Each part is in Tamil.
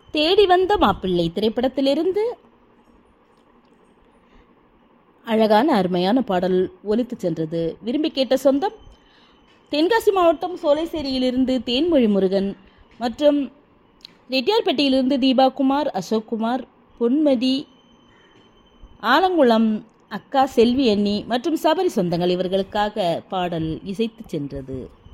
தேடி வந்த மாப்பிள்ளை திரைப்படத்திலிருந்து அழகான அருமையான பாடல் ஒலித்து சென்றது விரும்பி கேட்ட சொந்தம் தென்காசி மாவட்டம் சோலைசேரியிலிருந்து தேன்மொழி முருகன் மற்றும் ரெட்டியார்பேட்டையிலிருந்து தீபாகுமார் அசோக்குமார் பொன்மதி ஆலங்குளம் அக்கா செல்வி அண்ணி மற்றும் சபரி சொந்தங்கள் இவர்களுக்காக பாடல் இசைத்து சென்றது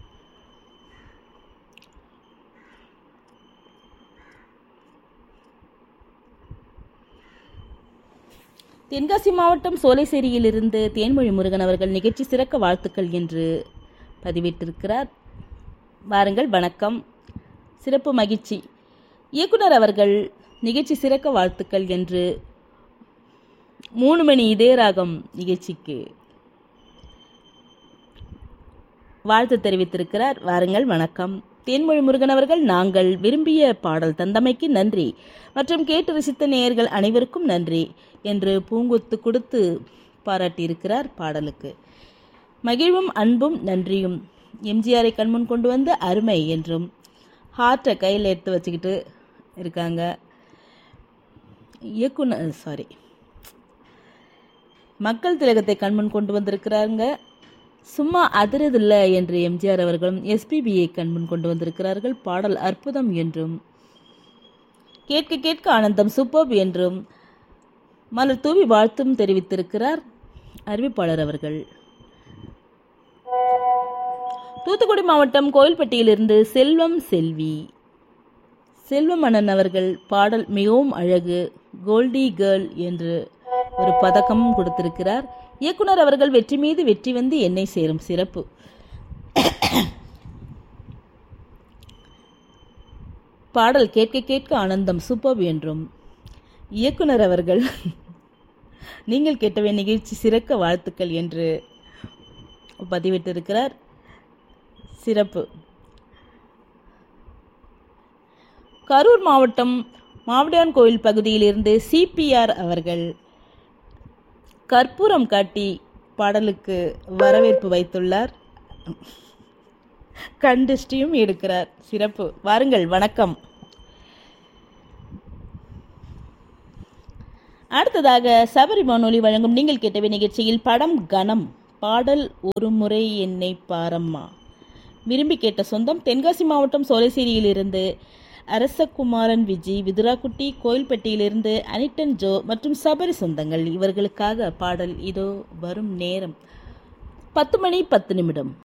தென்காசி மாவட்டம் சோலைசேரியிலிருந்து தேன்மொழி முருகன் அவர்கள் நிகழ்ச்சி சிறக்க வாழ்த்துக்கள் என்று பதிவிட்டிருக்கிறார் வாருங்கள் வணக்கம் சிறப்பு மகிழ்ச்சி இயக்குனர் அவர்கள் நிகழ்ச்சி சிறக்க வாழ்த்துக்கள் என்று மூணு மணி இதே ராகம் நிகழ்ச்சிக்கு வாழ்த்து தெரிவித்திருக்கிறார் வாருங்கள் வணக்கம் தேன்மொழி முருகன் அவர்கள் நாங்கள் விரும்பிய பாடல் தந்தமைக்கு நன்றி மற்றும் கேட்டு ரசித்த நேயர்கள் அனைவருக்கும் நன்றி என்று பூங்கொத்து கொடுத்து பாராட்டியிருக்கிறார் பாடலுக்கு மகிழ்வும் அன்பும் நன்றியும் எம்ஜிஆரை கண்முன் கொண்டு வந்து அருமை என்றும் ஹார்ட்டை கையில் எடுத்து வச்சுக்கிட்டு இருக்காங்க இயக்குனர் சாரி மக்கள் திலகத்தை கண்முன் கொண்டு வந்திருக்கிறாங்க சும்மா அதிரதில்ல என்று எம்ஜிஆர் அவர்களும் எஸ்பிபியை கண்முன் கொண்டு வந்திருக்கிறார்கள் பாடல் அற்புதம் என்றும் கேட்க கேட்க ஆனந்தம் சூப்பர்ப் என்றும் மலர் தூவி வாழ்த்தும் தெரிவித்திருக்கிறார் அறிவிப்பாளர் அவர்கள் தூத்துக்குடி மாவட்டம் கோயில்பட்டியிலிருந்து செல்வம் செல்வி செல்வம் அண்ணன் அவர்கள் பாடல் மிகவும் அழகு கோல்டி கேர்ள் என்று ஒரு பதக்கமும் கொடுத்திருக்கிறார் இயக்குனர் அவர்கள் வெற்றி மீது வெற்றி வந்து என்னை சேரும் சிறப்பு பாடல் கேட்க கேட்க ஆனந்தம் சூப்பர் என்றும் இயக்குனர் அவர்கள் நீங்கள் கேட்டவை நிகழ்ச்சி சிறக்க வாழ்த்துக்கள் என்று பதிவிட்டிருக்கிறார் சிறப்பு கரூர் மாவட்டம் மாவடியான் கோயில் பகுதியிலிருந்து சிபிஆர் அவர்கள் கற்பூரம் காட்டி பாடலுக்கு வரவேற்பு வைத்துள்ளார் கண்டிஸ்டியும் எடுக்கிறார் சிறப்பு வாருங்கள் வணக்கம் அடுத்ததாக சபரி வானொலி வழங்கும் நீங்கள் கேட்டவை நிகழ்ச்சியில் படம் கணம் பாடல் ஒரு முறை என்னை பாரம்மா விரும்பி கேட்ட சொந்தம் தென்காசி மாவட்டம் சோலைசேரியிலிருந்து அரசகுமாரன் விஜி விதுராக்குட்டி கோயில்பட்டியிலிருந்து அனிட்டன் ஜோ மற்றும் சபரி சொந்தங்கள் இவர்களுக்காக பாடல் இதோ வரும் நேரம் பத்து மணி பத்து நிமிடம்